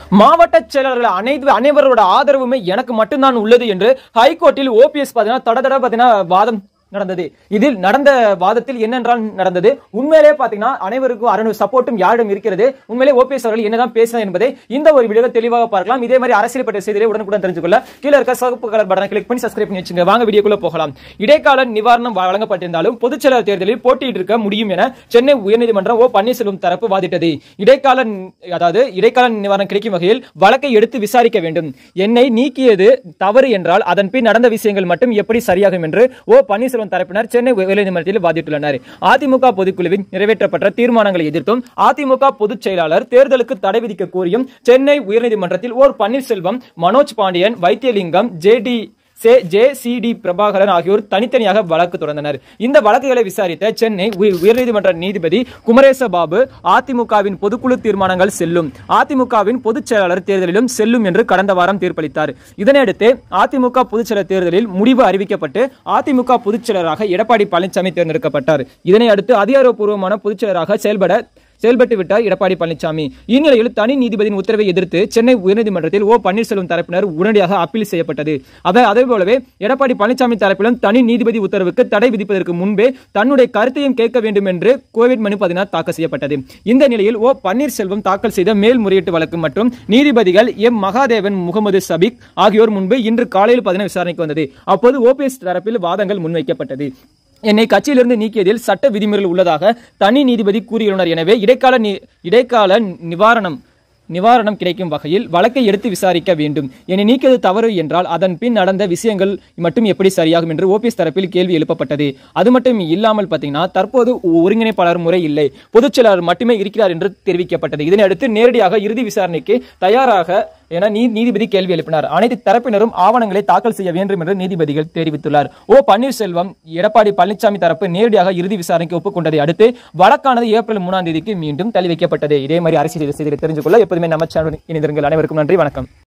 மாவட்ட செயலாளர்கள் அனைத்து அனைவரோட ஆதரவுமே எனக்கு மட்டும்தான் உள்ளது என்று ஹைகோர்ட்டில் ஓபிஎஸ் பார்த்தீங்கன்னா தட தட பார்த்தீங்கன்னா வாதம் நடந்தது இதில் நடந்த வாதத்தில் என்னென்றால் நடந்தது உண்மையிலே பாத்தீங்கன்னா அனைவருக்கும் அரணு சப்போர்ட்டும் யாரிடம் இருக்கிறது உண்மையிலே ஓபிஎஸ் அவர்கள் என்னதான் பேசினார் என்பதை இந்த ஒரு வீடியோ தெளிவாக பார்க்கலாம் இதே மாதிரி அரசியல் பற்றிய செய்தியை உடனுக்குடன் தெரிஞ்சுக்கொள்ள கீழே இருக்க சிவப்பு கலர் பட்டனை கிளிக் பண்ணி சப்ஸ்கிரைப் பண்ணி வச்சுங்க வாங்க வீடியோக்குள்ள போகலாம் இடைக்கால நிவாரணம் வழங்கப்பட்டிருந்தாலும் பொதுச் செயலாளர் தேர்தலில் போட்டியிட்டு இருக்க முடியும் என சென்னை உயர்நீதிமன்றம் ஓ பன்னீர்செல்வம் தரப்பு வாதிட்டது இடைக்கால அதாவது இடைக்கால நிவாரணம் கிடைக்கும் வகையில் வழக்கை எடுத்து விசாரிக்க வேண்டும் என்னை நீக்கியது தவறு என்றால் அதன் பின் நடந்த விஷயங்கள் மட்டும் எப்படி சரியாகும் என்று ஓ பன்னீர்செல்வம் தரப்பினர் சென்னை உயர்நீதிமன்றத்தில் வாதிட்டுள்ளனர் அதிமுக பொதுக்குழுவின் நிறைவேற்றப்பட்ட தீர்மானங்களை எதிர்த்தும் அதிமுக பொதுச் செயலாளர் தேர்தலுக்கு தடை விதிக்க கோரியும் சென்னை உயர்நீதிமன்றத்தில் ஓர் பன்னீர்செல்வம் மனோஜ் பாண்டியன் வைத்தியலிங்கம் ஜேடி சே ஜே சி டி பிரபாகரன் ஆகியோர் தனித்தனியாக வழக்கு தொடர்ந்தனர் இந்த வழக்குகளை விசாரித்த சென்னை உய- உயர்நீதிமன்ற நீதிபதி குமரேச பாபு அதிமுகவின் பொதுக்குழு தீர்மானங்கள் செல்லும் அதிமுகவின் பொதுச் செயலாளர் தேர்தலிலும் செல்லும் என்று கடந்த வாரம் தீர்ப்பளித்தார் இதனையடுத்து அதிமுக பொதுச் செயலர் தேர்தலில் முடிவு அறிவிக்கப்பட்டு அதிமுக பொதுச் செயலராக எடப்பாடி பழனிசாமி தேர்ந்தெடுக்கப்பட்டார் இதனை அடுத்து அதிகாரப்பூர்வமான பொதுச் செயலராக செயல்பட செயல்பட்டு விட்டார் எடப்பாடி பழனிசாமி இந்நிலையில் தனி நீதிபதியின் உத்தரவை எதிர்த்து சென்னை உயர்நீதிமன்றத்தில் ஓ பன்னீர்செல்வம் தரப்பினர் உடனடியாக அப்பீல் செய்யப்பட்டது அதை அதே போலவே எடப்பாடி பழனிசாமி தரப்பிலும் தனி நீதிபதி உத்தரவுக்கு தடை விதிப்பதற்கு முன்பே தன்னுடைய கருத்தையும் கேட்க வேண்டும் என்று கோவிட் மனு பதினாறு தாக்கல் செய்யப்பட்டது இந்த நிலையில் ஓ பன்னீர்செல்வம் தாக்கல் செய்த மேல்முறையீட்டு வழக்கு மற்றும் நீதிபதிகள் எம் மகாதேவன் முகமது சபிக் ஆகியோர் முன்பு இன்று காலையில் பதின விசாரணைக்கு வந்தது அப்போது ஓபிஎஸ் தரப்பில் வாதங்கள் முன்வைக்கப்பட்டது என்னை கட்சியிலிருந்து நீக்கியதில் சட்ட விதிமுறைகள் உள்ளதாக தனி நீதிபதி கூறியுள்ளனர் எனவே இடைக்கால நி- இடைக்கால நிவாரணம் நிவாரணம் கிடைக்கும் வகையில் வழக்கை எடுத்து விசாரிக்க வேண்டும் என்னை நீக்கியது தவறு என்றால் அதன் பின் நடந்த விஷயங்கள் மட்டும் எப்படி சரியாகும் என்று ஓபிஎஸ் தரப்பில் கேள்வி எழுப்பப்பட்டது அது மட்டும் இல்லாமல் பார்த்தீங்கன்னா தற்போது ஒருங்கிணைப்பாளர் முறை இல்லை பொதுச் செயலாளர் மட்டுமே இருக்கிறார் என்று தெரிவிக்கப்பட்டது இதனை அடுத்து நேரடியாக இறுதி விசாரணைக்கு தயாராக என நீ நீதிபதி கேள்வி எழுப்பினார் அனைத்து தரப்பினரும் ஆவணங்களை தாக்கல் செய்ய வேண்டும் என்று நீதிபதிகள் தெரிவித்துள்ளார் ஓ பன்னீர்செல்வம் எடப்பாடி பழனிசாமி தரப்பு நேரடியாக இறுதி விசாரணைக்கு ஒப்புக்கொண்டதை அடுத்து வழக்கானது ஏப்ரல் மூணாம் தேதிக்கு மீண்டும் தள்ளி வைக்கப்பட்டது இதே மாதிரி அரசியல் செய்திகளை தெரிஞ்சு கொள்ள எப்போதுமே நம்ம சேனல் இணைந்திருங்கள் அனைவருக்கும் நன்றி வணக்கம்